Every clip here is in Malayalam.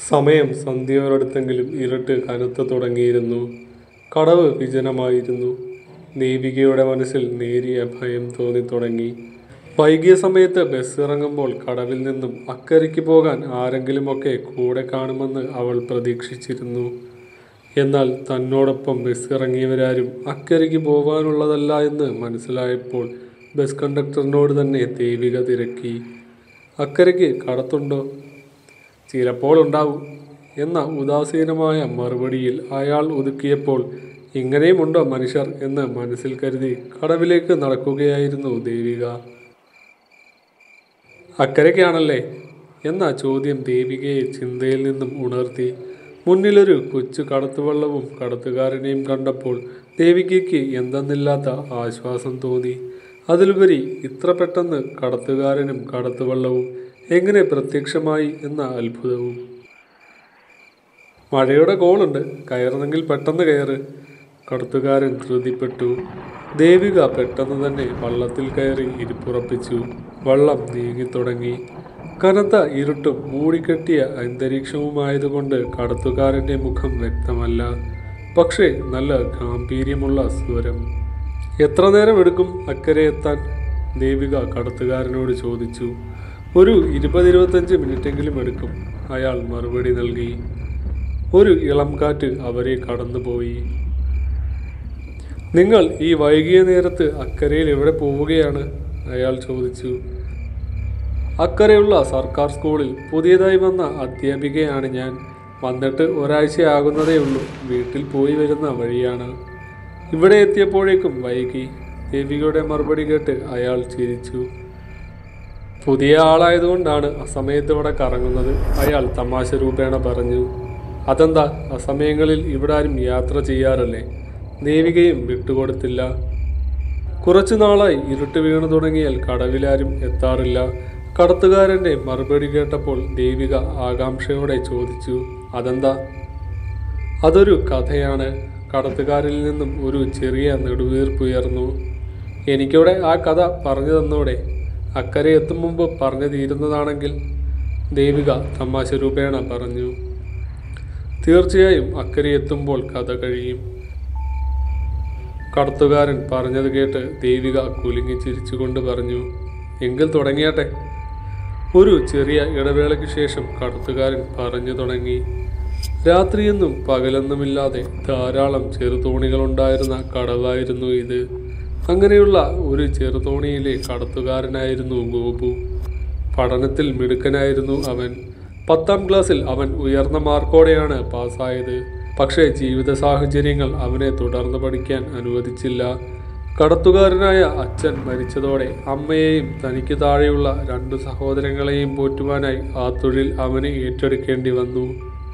സമയം സന്ധ്യയോടടുത്തെങ്കിലും ഇരുട്ട് കനത്തു തുടങ്ങിയിരുന്നു കടവ് വിജനമായിരുന്നു ദേവികയുടെ മനസ്സിൽ നേരിയ ഭയം തോന്നിത്തുടങ്ങി വൈകിയ സമയത്ത് ബസ് ഇറങ്ങുമ്പോൾ കടവിൽ നിന്നും അക്കരയ്ക്ക് പോകാൻ ആരെങ്കിലുമൊക്കെ കൂടെ കാണുമെന്ന് അവൾ പ്രതീക്ഷിച്ചിരുന്നു എന്നാൽ തന്നോടൊപ്പം ബസ് ഇറങ്ങിയവരാരും അക്കരയ്ക്ക് പോകാനുള്ളതല്ല എന്ന് മനസ്സിലായപ്പോൾ ബസ് കണ്ടക്ടറിനോട് തന്നെ ദേവിക തിരക്കി അക്കരയ്ക്ക് കടത്തുണ്ടോ ചിലപ്പോൾ ഉണ്ടാവും എന്ന ഉദാസീനമായ മറുപടിയിൽ അയാൾ ഒതുക്കിയപ്പോൾ ഇങ്ങനെയുമുണ്ടോ മനുഷ്യർ എന്ന് മനസ്സിൽ കരുതി കടവിലേക്ക് നടക്കുകയായിരുന്നു ദേവിക അക്കരയ്ക്കാണല്ലേ എന്ന ചോദ്യം ദേവികയെ ചിന്തയിൽ നിന്നും ഉണർത്തി മുന്നിലൊരു കൊച്ചു കടത്തുവള്ളവും കടത്തുകാരനെയും കണ്ടപ്പോൾ ദേവികയ്ക്ക് എന്തെന്നില്ലാത്ത ആശ്വാസം തോന്നി അതിലുപരി ഇത്ര പെട്ടെന്ന് കടത്തുകാരനും കടത്തുവള്ളവും എങ്ങനെ പ്രത്യക്ഷമായി എന്ന അത്ഭുതവും മഴയുടെ കോളുണ്ട് കയറുന്നെങ്കിൽ പെട്ടെന്ന് കയറ് കടത്തുകാരൻ ധൃതിപ്പെട്ടു ദേവിക പെട്ടെന്ന് തന്നെ വള്ളത്തിൽ കയറി ഇരിപ്പുറപ്പിച്ചു വള്ളം നീങ്ങിത്തുടങ്ങി കനത്ത ഇരുട്ടും മൂടിക്കെട്ടിയ അന്തരീക്ഷവുമായതുകൊണ്ട് കടത്തുകാരൻ്റെ മുഖം വ്യക്തമല്ല പക്ഷേ നല്ല ഗാംഭീര്യമുള്ള സ്വരം എത്ര നേരം എടുക്കും അക്കരെ എത്താൻ ദേവിക കടത്തുകാരനോട് ചോദിച്ചു ഒരു ഇരുപത് ഇരുപത്തഞ്ച് മിനിറ്റെങ്കിലും എടുക്കും അയാൾ മറുപടി നൽകി ഒരു ഇളം കാറ്റ് അവരെ കടന്നുപോയി നിങ്ങൾ ഈ വൈകിയ നേരത്ത് അക്കരയിൽ എവിടെ പോവുകയാണ് അയാൾ ചോദിച്ചു അക്കരെയുള്ള സർക്കാർ സ്കൂളിൽ പുതിയതായി വന്ന അധ്യാപികയാണ് ഞാൻ വന്നിട്ട് ഒരാഴ്ചയാകുന്നതേ ഉള്ളൂ വീട്ടിൽ പോയി വരുന്ന വഴിയാണ് ഇവിടെ എത്തിയപ്പോഴേക്കും വൈകി ദേവികയുടെ മറുപടി കേട്ട് അയാൾ ചിരിച്ചു പുതിയ ആളായതുകൊണ്ടാണ് അസമയത്ത് ഇവിടെ കറങ്ങുന്നത് അയാൾ തമാശ രൂപേണ പറഞ്ഞു അതെന്താ അസമയങ്ങളിൽ ഇവിടെ ആരും യാത്ര ചെയ്യാറല്ലേ ദേവികയും വിട്ടുകൊടുത്തില്ല കുറച്ചു നാളായി ഇരുട്ട് വീണു തുടങ്ങിയാൽ കടവിലാരും എത്താറില്ല കടത്തുകാരൻ്റെ മറുപടി കേട്ടപ്പോൾ ദേവിക ആകാംക്ഷയോടെ ചോദിച്ചു അതെന്താ അതൊരു കഥയാണ് കടത്തുകാരിൽ നിന്നും ഒരു ചെറിയ നെടുവീർപ്പുയർന്നു എനിക്കിവിടെ ആ കഥ പറഞ്ഞു തന്നോടെ അക്കരെ എത്തും മുമ്പ് പറഞ്ഞു തീരുന്നതാണെങ്കിൽ ദേവിക തമാശ രൂപേണ പറഞ്ഞു തീർച്ചയായും അക്കരെ എത്തുമ്പോൾ കഥ കഴിയും കടത്തുകാരൻ പറഞ്ഞത് കേട്ട് ദേവിക കുലുങ്ങി ചിരിച്ചുകൊണ്ട് പറഞ്ഞു എങ്കിൽ തുടങ്ങിയാട്ടെ ഒരു ചെറിയ ഇടവേളയ്ക്ക് ശേഷം കടത്തുകാരൻ പറഞ്ഞു തുടങ്ങി രാത്രിയെന്നും പകലെന്നുമില്ലാതെ ധാരാളം ചെറുതോണികളുണ്ടായിരുന്ന കടവായിരുന്നു ഇത് അങ്ങനെയുള്ള ഒരു ചെറുതോണിയിലെ കടത്തുകാരനായിരുന്നു ഗോപു പഠനത്തിൽ മിടുക്കനായിരുന്നു അവൻ പത്താം ക്ലാസ്സിൽ അവൻ ഉയർന്ന മാർക്കോടെയാണ് പാസ്സായത് പക്ഷേ ജീവിത സാഹചര്യങ്ങൾ അവനെ തുടർന്ന് പഠിക്കാൻ അനുവദിച്ചില്ല കടത്തുകാരനായ അച്ഛൻ മരിച്ചതോടെ അമ്മയെയും തനിക്ക് താഴെയുള്ള രണ്ട് സഹോദരങ്ങളെയും പോറ്റുവാനായി ആ തൊഴിൽ അവന് ഏറ്റെടുക്കേണ്ടി വന്നു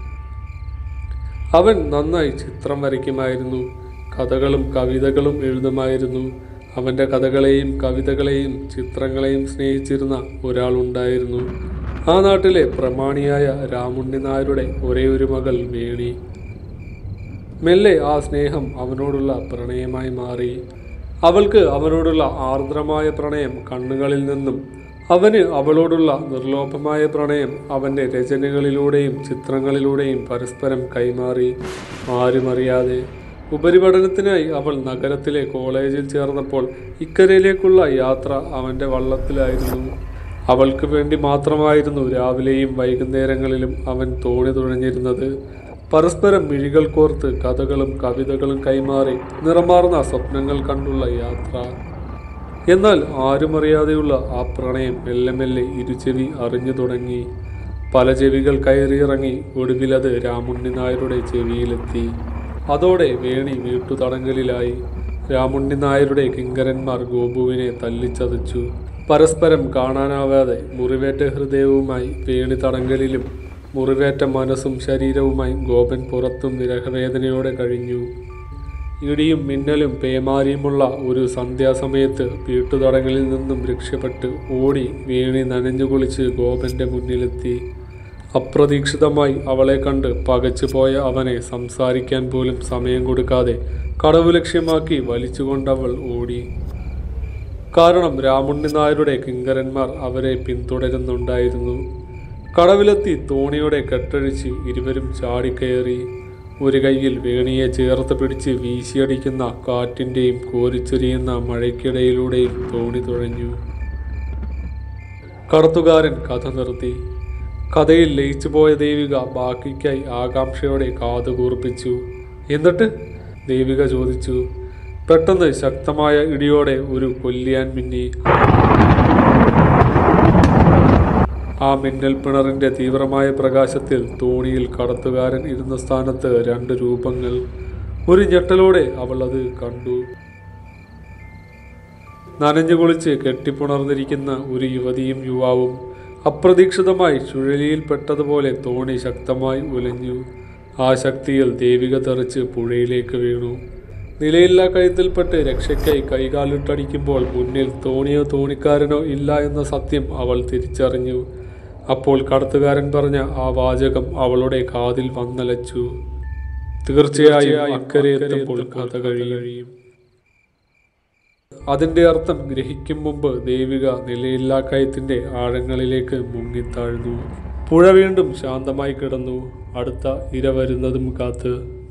അവൻ നന്നായി ചിത്രം വരയ്ക്കുമായിരുന്നു കഥകളും കവിതകളും എഴുതുമായിരുന്നു അവൻ്റെ കഥകളെയും കവിതകളെയും ചിത്രങ്ങളെയും സ്നേഹിച്ചിരുന്ന ഒരാളുണ്ടായിരുന്നു ആ നാട്ടിലെ പ്രമാണിയായ രാമുണ്ണി നായരുടെ ഒരേ ഒരു മകൾ വേണി മെല്ലെ ആ സ്നേഹം അവനോടുള്ള പ്രണയമായി മാറി അവൾക്ക് അവനോടുള്ള ആർദ്രമായ പ്രണയം കണ്ണുകളിൽ നിന്നും അവന് അവളോടുള്ള നിർലോഭമായ പ്രണയം അവൻ്റെ രചനകളിലൂടെയും ചിത്രങ്ങളിലൂടെയും പരസ്പരം കൈമാറി ആരുമറിയാതെ ഉപരിപഠനത്തിനായി അവൾ നഗരത്തിലെ കോളേജിൽ ചേർന്നപ്പോൾ ഇക്കരയിലേക്കുള്ള യാത്ര അവൻ്റെ വള്ളത്തിലായിരുന്നു അവൾക്ക് വേണ്ടി മാത്രമായിരുന്നു രാവിലെയും വൈകുന്നേരങ്ങളിലും അവൻ തോണി തുഴഞ്ഞിരുന്നത് പരസ്പരം മിഴികൾ കോർത്ത് കഥകളും കവിതകളും കൈമാറി നിറമാർന്ന സ്വപ്നങ്ങൾ കണ്ടുള്ള യാത്ര എന്നാൽ ആരുമറിയാതെയുള്ള ആ പ്രണയം മെല്ലെ മെല്ലെ ഇരുചെവി അറിഞ്ഞു തുടങ്ങി പല ചെവികൾ കയറിയിറങ്ങി ഒടുവിലത് രാമുണ്ണി നായരുടെ ചെവിയിലെത്തി അതോടെ വേണി വീട്ടുതടങ്കലിലായി രാമുണ്ണി നായരുടെ കിങ്കരന്മാർ ഗോപുവിനെ തല്ലിച്ചതച്ചു പരസ്പരം കാണാനാവാതെ മുറിവേറ്റ ഹൃദയവുമായി വേണി തടങ്കലിലും മുറിവേറ്റ മനസ്സും ശരീരവുമായി ഗോപൻ പുറത്തും വിരഹവേദനയോടെ കഴിഞ്ഞു ഇടിയും മിന്നലും പേമാരിയുമുള്ള ഒരു സന്ധ്യാസമയത്ത് വീട്ടുതടങ്ങളിൽ നിന്നും രക്ഷപ്പെട്ട് ഓടി വേണി നനഞ്ഞു കുളിച്ച് ഗോപന്റെ മുന്നിലെത്തി അപ്രതീക്ഷിതമായി അവളെ കണ്ട് പകച്ചുപോയ അവനെ സംസാരിക്കാൻ പോലും സമയം കൊടുക്കാതെ കടവ് ലക്ഷ്യമാക്കി വലിച്ചുകൊണ്ടവൾ ഓടി കാരണം രാമുണ്ണി നായരുടെ കിങ്കരന്മാർ അവരെ പിന്തുടരുന്നുണ്ടായിരുന്നു കടവിലെത്തി തോണിയുടെ കെട്ടഴിച്ച് ഇരുവരും ചാടിക്കയറി ഒരു കൈയിൽ വേണിയെ ചേർത്ത് പിടിച്ച് വീശിയടിക്കുന്ന കാറ്റിൻ്റെയും കോരിച്ചൊരിയുന്ന മഴയ്ക്കിടയിലൂടെയും തോണി തുഴഞ്ഞു കടത്തുകാരൻ കഥ നിർത്തി കഥയിൽ ലയിച്ചുപോയ ദേവിക ബാക്കിക്കായി ആകാംക്ഷയോടെ കാതുകൂർപ്പിച്ചു എന്നിട്ട് ദേവിക ചോദിച്ചു പെട്ടെന്ന് ശക്തമായ ഇടിയോടെ ഒരു കൊല്ലിയാൻ മിന്നി ആ മിന്നൽ പിണറിന്റെ തീവ്രമായ പ്രകാശത്തിൽ തോണിയിൽ കടത്തുകാരൻ ഇരുന്ന സ്ഥാനത്ത് രണ്ട് രൂപങ്ങൾ ഒരു ഞെട്ടലോടെ അവൾ അത് കണ്ടു നനഞ്ഞു കുളിച്ച് കെട്ടിപ്പുണർന്നിരിക്കുന്ന ഒരു യുവതിയും യുവാവും അപ്രതീക്ഷിതമായി ചുഴലിയിൽപ്പെട്ടതുപോലെ തോണി ശക്തമായി ഉലഞ്ഞു ആ ശക്തിയിൽ ദേവിക തെറിച്ച് പുഴയിലേക്ക് വീണു നിലയില്ലാ കഴുത്തിൽപ്പെട്ട് രക്ഷയ്ക്കായി കൈകാലിട്ടടിക്കുമ്പോൾ മുന്നിൽ തോണിയോ തോണിക്കാരനോ ഇല്ല എന്ന സത്യം അവൾ തിരിച്ചറിഞ്ഞു അപ്പോൾ കടത്തുകാരൻ പറഞ്ഞ ആ വാചകം അവളുടെ കാതിൽ വന്നലച്ചു തീർച്ചയായും അക്കരെ എത്തുമ്പോൾ കഥ കഴിയും അതിന്റെ അർത്ഥം ഗ്രഹിക്കും മുമ്പ് ദേവിക നിലയില്ലാ കയത്തിന്റെ ആഴങ്ങളിലേക്ക് മുങ്ങിത്താഴ്ന്നു പുഴ വീണ്ടും ശാന്തമായി കിടന്നു അടുത്ത ഇര വരുന്നതും കാത്ത്